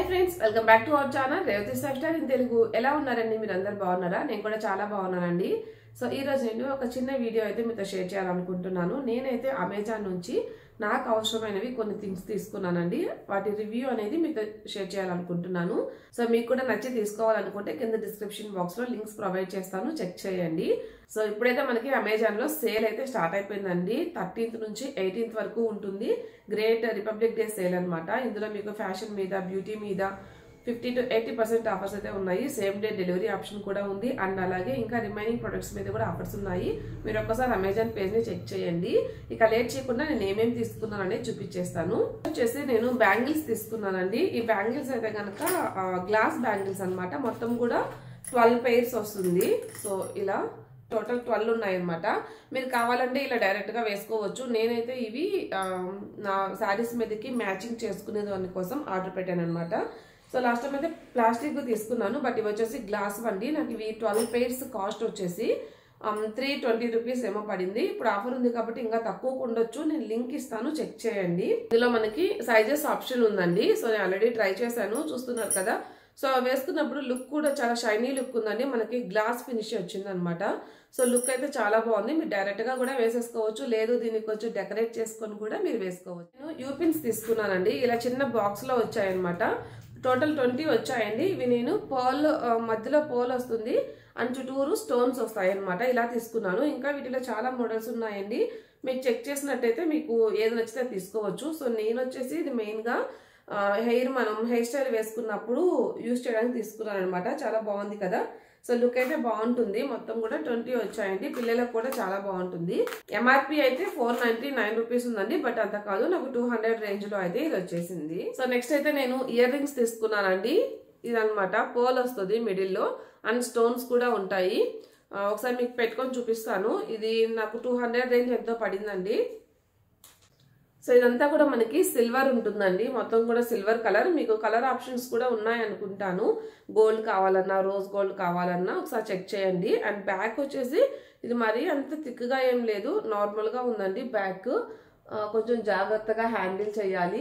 friends welcome back to our channel Revathi lifestyle in Telugu ఎలా ఉన్నారండి మీరు అందరు బాగున్నారా నేను కూడా చాలా బాగున్నానండి సో ఈ రోజు నేను ఒక చిన్న వీడియో అయితే మీతో షేర్ చేయాలనుకుంటున్నాను నేనైతే అమెజాన్ నుంచి నాకు అవసరమైనవి కొన్ని థింగ్స్ తీసుకున్నానండి వాటి రివ్యూ అనేది మీతో షేర్ చేయాలనుకుంటున్నాను సో మీకు కూడా నచ్చి తీసుకోవాలనుకుంటే కింద డిస్క్రిప్షన్ బాక్స్ లో లింక్స్ ప్రొవైడ్ చేస్తాను చెక్ చేయండి సో ఇప్పుడైతే మనకి అమెజాన్ లో సేల్ అయితే స్టార్ట్ అయిపోయిందండి థర్టీన్త్ నుంచి ఎయిటీన్త్ వరకు ఉంటుంది గ్రేట్ రిపబ్లిక్ డే సేల్ అన్నమాట ఇందులో మీకు ఫ్యాషన్ మీద బ్యూటీ మీద fifty to eighty percent offers అయితే ఉన్నాయి సేమ్ డే డెలివరీ ఆప్షన్ కూడా ఉంది అండ్ అలాగే ఇంకా రిమైనింగ్ ప్రొడక్ట్స్ మీద కూడా ఆఫర్స్ ఉన్నాయి మీరు ఒక్కసారి అమెజాన్ పేజ్ ని చెక్ చేయండి ఇక లేట్ చేయకుండా నేను ఏమేమి తీసుకున్నాను అనేది చూపించేస్తాను వచ్చేసి నేను బ్యాంగిల్స్ తీసుకున్నానండి ఈ బ్యాంగిల్స్ అయితే కనుక గ్లాస్ బ్యాంగిల్స్ అన్నమాట మొత్తం కూడా ట్వెల్వ్ పెయిర్స్ వస్తుంది సో ఇలా టోటల్ ట్వెల్వ్ ఉన్నాయన్నమాట మీరు కావాలంటే ఇలా డైరెక్ట్గా వేసుకోవచ్చు నేనైతే ఇవి ఆ, నా శారీస్ మీదకి మ్యాచింగ్ చేసుకునే దాని కోసం ఆర్డర్ పెట్టాను అనమాట సో లాస్ట్ టైం అయితే ప్లాస్టిక్ తీసుకున్నాను బట్ ఇవి వచ్చేసి గ్లాస్ వండి నాకు ఇవి ట్వెల్వ్ పెయిర్స్ కాస్ట్ వచ్చేసి త్రీ ట్వంటీ రూపీస్ ఏమో పడింది ఇప్పుడు ఆఫర్ ఉంది కాబట్టి ఇంకా తక్కువ ఉండొచ్చు నేను లింక్ ఇస్తాను చెక్ చేయండి ఇందులో మనకి సైజెస్ ఆప్షన్ ఉందండి సో నేను ఆల్రెడీ ట్రై చేశాను చూస్తున్నారు కదా సో వేసుకున్నప్పుడు లుక్ కూడా చాలా షైనీ లుక్ ఉందండి మనకి గ్లాస్ ఫినిష్ వచ్చింది అనమాట సో లుక్ అయితే చాలా బాగుంది మీరు డైరెక్ట్ గా కూడా వేసేసుకోవచ్చు లేదు దీనికి కొంచెం డెకరేట్ చేసుకొని కూడా మీరు వేసుకోవచ్చు నేను యూపిన్స్ తీసుకున్నానండి ఇలా చిన్న బాక్స్ లో వచ్చాయన్నమాట టోటల్ ట్వంటీ వచ్చాయండి ఇవి నేను పోల్ మధ్యలో పోల్ వస్తుంది అండ్ చుట్టూరు స్టోన్స్ వస్తాయి అనమాట ఇలా తీసుకున్నాను ఇంకా వీటిలో చాలా మోడల్స్ ఉన్నాయండి మీరు చెక్ చేసినట్టయితే మీకు ఏది నచ్చితే అది తీసుకోవచ్చు సో నేను వచ్చేసి ఇది మెయిన్గా హెయిర్ మనం హెయిర్ స్టైల్ వేసుకున్నప్పుడు యూజ్ చేయడానికి తీసుకున్నాను అనమాట చాలా బాగుంది కదా సో లుక్ అయితే బాగుంటుంది మొత్తం కూడా ట్వంటీ వచ్చాయండి పిల్లలకు కూడా చాలా బాగుంటుంది ఎంఆర్పి అయితే ఫోర్ నైన్టీ నైన్ రూపీస్ ఉందండి బట్ అంత కాదు నాకు టూ హండ్రెడ్ రేంజ్ లో అయితే ఇది వచ్చేసింది సో నెక్స్ట్ అయితే నేను ఇయర్ రింగ్స్ తీసుకున్నానండి ఇదనమాట పోల్ వస్తుంది మిడిల్లో అండ్ స్టోన్స్ కూడా ఉంటాయి ఆ, ఒకసారి మీకు పెట్టుకొని చూపిస్తాను ఇది నాకు టూ హండ్రెడ్ రేంజ్ ఎంతో పడిందండి సో ఇదంతా కూడా మనకి సిల్వర్ ఉంటుందండి మొత్తం కూడా సిల్వర్ కలర్ మీకు కలర్ ఆప్షన్స్ కూడా ఉన్నాయి అనుకుంటాను గోల్డ్ కావాలన్నా రోజ్ గోల్డ్ కావాలన్నా ఒకసారి చెక్ చేయండి అండ్ బ్యాక్ వచ్చేసి ఇది మరీ అంత థిక్గా ఏం లేదు నార్మల్గా ఉందండి బ్యాక్ కొంచెం జాగ్రత్తగా హ్యాండిల్ చేయాలి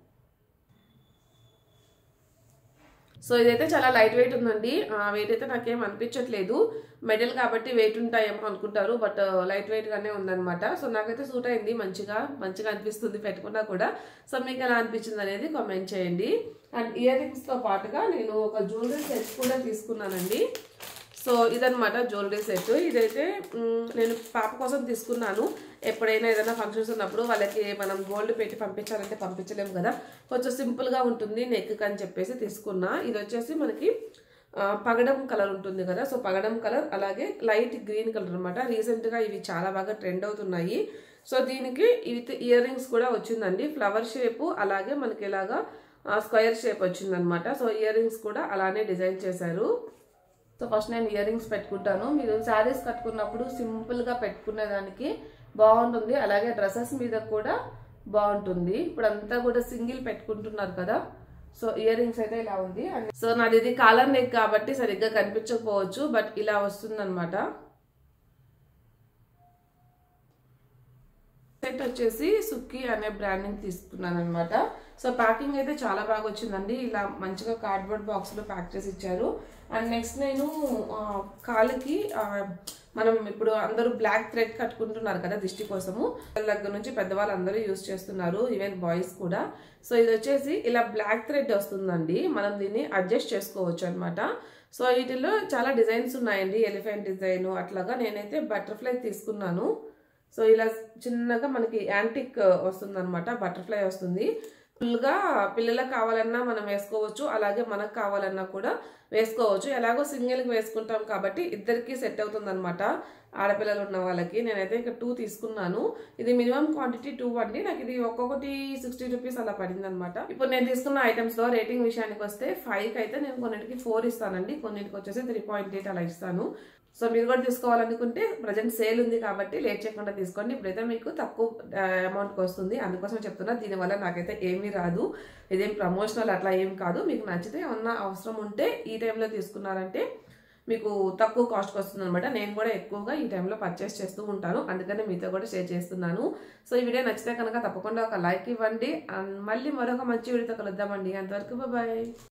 సో ఇదైతే చాలా లైట్ వెయిట్ ఉందండి వెయిట్ అయితే నాకేం అనిపించట్లేదు మెడల్ కాబట్టి వెయిట్ ఉంటాయేమో అనుకుంటారు బట్ లైట్ వెయిట్ గానే ఉందన్నమాట సో నాకైతే సూట్ అయింది మంచిగా మంచిగా అనిపిస్తుంది పెట్టుకున్నా కూడా సో మీకు ఎలా అనిపించింది అనేది కామెంట్ చేయండి అండ్ ఇయర్ రింగ్స్ తో పాటుగా నేను ఒక జ్యువెలరీ సెట్ కూడా తీసుకున్నానండి సో ఇదనమాట జ్యువెలరీ సెట్ ఇదైతే మ్, నేను పాప కోసం తీసుకున్నాను ఎప్పుడైనా ఏదైనా ఫంక్షన్స్ ఉన్నప్పుడు వాళ్ళకి మనం గోల్డ్ పెట్టి పంపించాలంటే పంపించలేము కదా కొంచెం సింపుల్గా ఉంటుంది నెక్ అని చెప్పేసి తీసుకున్నా ఇది వచ్చేసి మనకి ఆ, పగడం కలర్ ఉంటుంది కదా సో పగడం కలర్ అలాగే లైట్ గ్రీన్ కలర్ అనమాట రీసెంట్గా ఇవి చాలా బాగా ట్రెండ్ అవుతున్నాయి సో దీనికి విత్ ఇయర్ రింగ్స్ కూడా వచ్చిందండి ఫ్లవర్ షేపు అలాగే మనకి ఇలాగా స్క్వేర్ షేప్ వచ్చిందనమాట సో ఇయర్ రింగ్స్ కూడా అలానే డిజైన్ చేశారు సో ఫస్ట్ నేను ఇయర్ రింగ్స్ పెట్టుకుంటాను మీరు శారీస్ కట్టుకున్నప్పుడు సింపుల్గా పెట్టుకునేదానికి బాగుంటుంది అలాగే డ్రెస్సెస్ మీద కూడా బాగుంటుంది ఇప్పుడు అంతా కూడా సింగిల్ పెట్టుకుంటున్నారు కదా సో ఇయర్ రింగ్స్ అయితే ఇలా ఉంది అండ్ సో నాది ఇది కాలర్ నెక్ కాబట్టి సరిగ్గా కనిపించకపోవచ్చు బట్ ఇలా వస్తుంది సెట్ వచ్చేసి సుక్కి అనే బ్రాండింగ్ తీసుకున్నాను అనమాట సో ప్యాకింగ్ అయితే చాలా బాగా వచ్చిందండి ఇలా మంచిగా కార్డ్బోర్డ్ బాక్స్ లో ప్యాక్ చేసి ఇచ్చారు అండ్ నెక్స్ట్ నేను ఆ, కాలుకి ఆ, మనం ఇప్పుడు అందరూ బ్లాక్ థ్రెడ్ కట్టుకుంటున్నారు కదా దిష్టి కోసము వాళ్ళ దగ్గర నుంచి పెద్దవాళ్ళు అందరూ యూస్ చేస్తున్నారు ఈవెన్ బాయ్స్ కూడా సో ఇది వచ్చేసి ఇలా బ్లాక్ థ్రెడ్ వస్తుందండి మనం దీన్ని అడ్జస్ట్ చేసుకోవచ్చు అనమాట సో వీటిలో చాలా డిజైన్స్ ఉన్నాయండి ఎలిఫెంట్ డిజైన్ అట్లాగా నేనైతే బటర్ఫ్లై తీసుకున్నాను సో ఇలా చిన్నగా మనకి యాంటిక్ వస్తుంది అనమాట బటర్ఫ్లై వస్తుంది ఫుల్గా పిల్లలకు కావాలన్నా మనం వేసుకోవచ్చు అలాగే మనకు కావాలన్నా కూడా వేసుకోవచ్చు ఎలాగో సింగిల్కి వేసుకుంటాం కాబట్టి ఇద్దరికి సెట్ అవుతుంది అనమాట ఆడపిల్లలు ఉన్న వాళ్ళకి నేనైతే ఇక టూ తీసుకున్నాను ఇది మినిమం క్వాంటిటీ టూ అండి నాకు ఇది ఒక్కొక్కటి సిక్స్టీ రూపీస్ అలా పడింది అనమాట ఇప్పుడు నేను తీసుకున్న ఐటమ్స్ లో రేటింగ్ విషయానికి వస్తే ఫైవ్ కి అయితే నేను కొన్నిటికి ఫోర్ ఇస్తానండి కొన్నిటికి వచ్చేసి త్రీ పాయింట్ ఎయిట్ అలా ఇస్తాను సో మీరు కూడా తీసుకోవాలనుకుంటే ప్రజెంట్ సేల్ ఉంది కాబట్టి లేట్ చేయకుండా తీసుకోండి ఇప్పుడైతే మీకు తక్కువ అమౌంట్కి వస్తుంది అందుకోసం చెప్తున్నా దీనివల్ల నాకైతే ఏమీ రాదు ఇదేం ప్రమోషనల్ అట్లా ఏం కాదు మీకు నచ్చితే ఏమన్నా అవసరం ఉంటే ఈ టైంలో తీసుకున్నారంటే మీకు తక్కువ కాస్ట్కి వస్తుంది అనమాట నేను కూడా ఎక్కువగా ఈ టైంలో పర్చేస్ చేస్తూ ఉంటాను అందుకనే మీతో కూడా షేర్ చేస్తున్నాను సో ఈ వీడియో నచ్చితే కనుక తప్పకుండా ఒక లైక్ ఇవ్వండి అండ్ మళ్ళీ మరొక మంచి వీడియోతో కలుద్దామండి అంతవరకు బాయ్